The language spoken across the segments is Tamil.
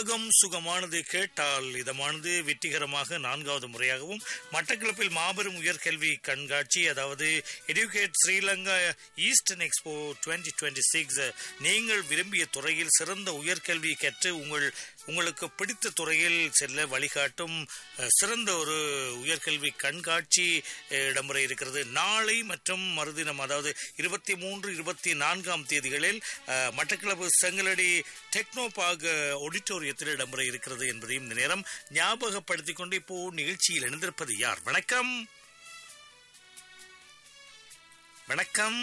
ராகம் சுகமானது கேட்டால் இதமானது வெற்றிகரமாக நான்காவது முறையாகவும் மட்டக்களப்பில் மாபெரும் உயர்கல்வி கண்காட்சி அதாவது educate Sri Lanka eastern expo twenty twenty six நீங்கள் விரும்பிய துறையில் சிறந்த உயர்கல்வி கற்று உங்கள் உங்களுக்கு பிடித்த துறையில் செல்ல வழிகாட்டும் அஹ், சிறந்த ஒரு உயர்கல்வி கண்காட்சி அஹ், இடம்பெற இருக்கிறது நாளை மற்றும் மறுதினம் அதாவது இருபத்தி மூன்று இருபத்தி நான்காம் தேதிகளில் அஹ், மட்டக்களப்பு செங்கலடி டெக்னோபாக் ஆடிட்டோரியத்தில் இடம்பெற இருக்கிறது என்பதையும் இந்த நேரம் ஞாபகப்படுத்திக் கொண்டு இப்போ நிகழ்ச்சியில் இணைந்திருப்பது யார் வணக்கம் வணக்கம்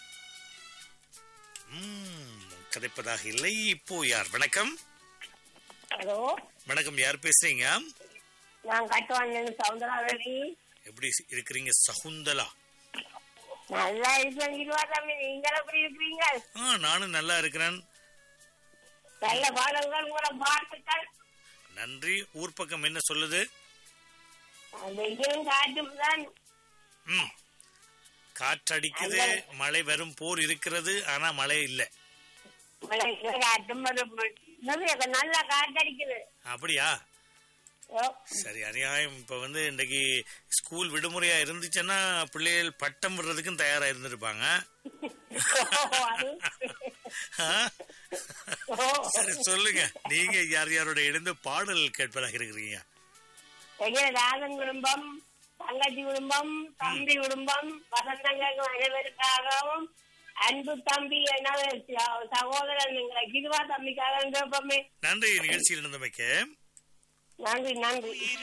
ம், கிடைப்பதாக இல்லை இப்போ யார் வணக்கம் ஹலோ வணக்கம் யார் பேசுறீங்க நான் கட்டுவான் சவுந்தராவதி எப்படி இருக்கிறீங்க சகுந்தலா நல்லா இருக்கிறீங்களா தம்பி நீங்கள் எப்படி இருக்கிறீங்க ஆ நானும் நல்லா இருக்கிறேன் நல்ல பாடல்கள் கூட பாட்டுக்கள் நன்றி ஊர் பக்கம் என்ன சொல்லுது வெயிலும் காற்றும் தான் ம் காற்றடிக்குது மழை வரும் போர் இருக்கிறது ஆனா மழை இல்லை மழை காற்றும் வரும். நிறைய நல்லா காற்றடிக்குது அப்படியா ஓ, சரி அநியாயம் இப்ப வந்து இன்னைக்கு ஸ்கூல் விடுமுறையா இருந்துச்சுன்னா பிள்ளைகள் பட்டம் விடுறதுக்கும் தயாரா இருந்திருப்பாங்க அது. ஆ? ஓ, சரி சொல்லுங்க நீங்க யார் யாரோட இணைந்து பாடல் கேட்பதாக இருக்கிறீங்க எங்க ராகன் குடும்பம் தங்கச்சி குடும்பம் தம்பி குடும்பம் வசந்தங்கள் அனைவருக்காகவும் அன்பு தம்பி எனது சகோதரன் எங்களை கிருவா தம்பிக்காக விருப்பமே நன்றி நிகழ்ச்சியில் இருந்தமைக்கு நன்றி நன்றி